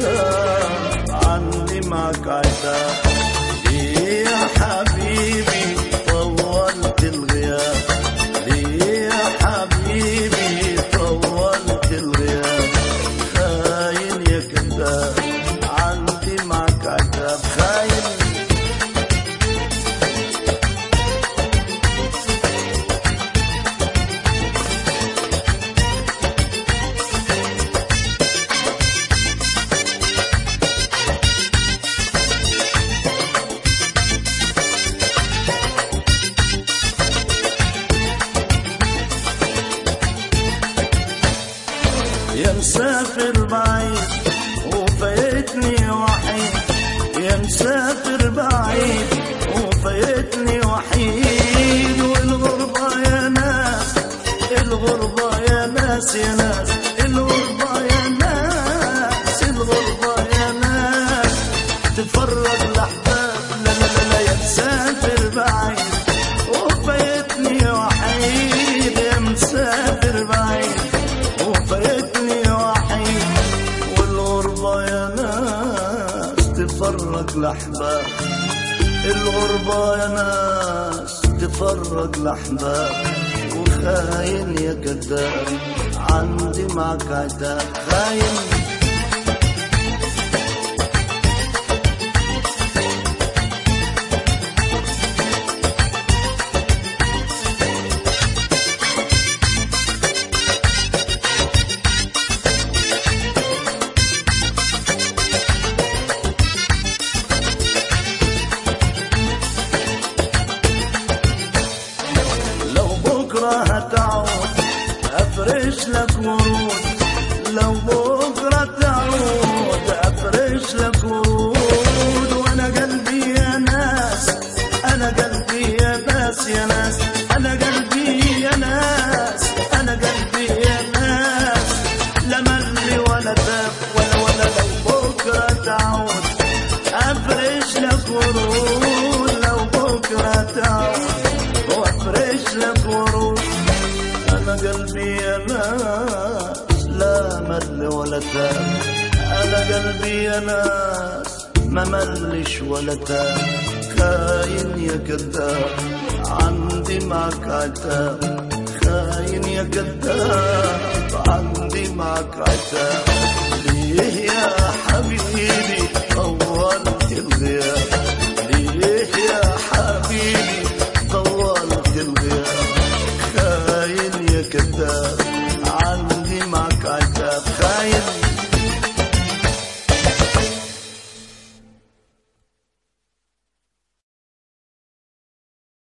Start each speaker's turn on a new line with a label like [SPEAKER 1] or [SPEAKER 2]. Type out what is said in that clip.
[SPEAKER 1] كذاب عندي معك عتاب ليه يا حبيبي طولت الغياب ليه يا حبيبي طولت الغياب خاين يا كذاب عندي معك عتاب خاين يا مسافر بعيد وفايتني وحيد يا مسافر بعيد وفايتني وحيد والغربة يا ناس الغربة يا ناس يا ناس الغربة يا ناس الغربة يا ناس تفرج الأحباب لا لا لا لا يا مسافر بعيد وفايتني وحيد يا مسافر بعيد وفايتني وحيد والغربة يا ناس تفرق الأحباب الغربة يا ناس تفرق الأحباب وخاين يا كذاب عندي معك عتاب خاين لو بكرة هتعود أفرش لك ورود لو بكرة تعود أفرش لك ورود وأنا قلبي يا ناس أنا قلبي يا ناس يا ناس أنا قلبي يا ناس أنا قلبي يا ناس لا ملي ولا تاب ولا ولا لو بكرة تعود أفرش لك ورود لو بكرة تعود وافرش لك ورود انا قلبي يا ناس لا مل ولا تاب انا قلبي يا ناس ما ملش ولا تاب خاين يا كذاب عندي معك عتاب خاين يا كذاب عندي معك عتاب ليه يا حبيبي طولت الغياب ليه يا حبيبي طولت الغياب خاين يا كذاب عندي معك عتاب خاين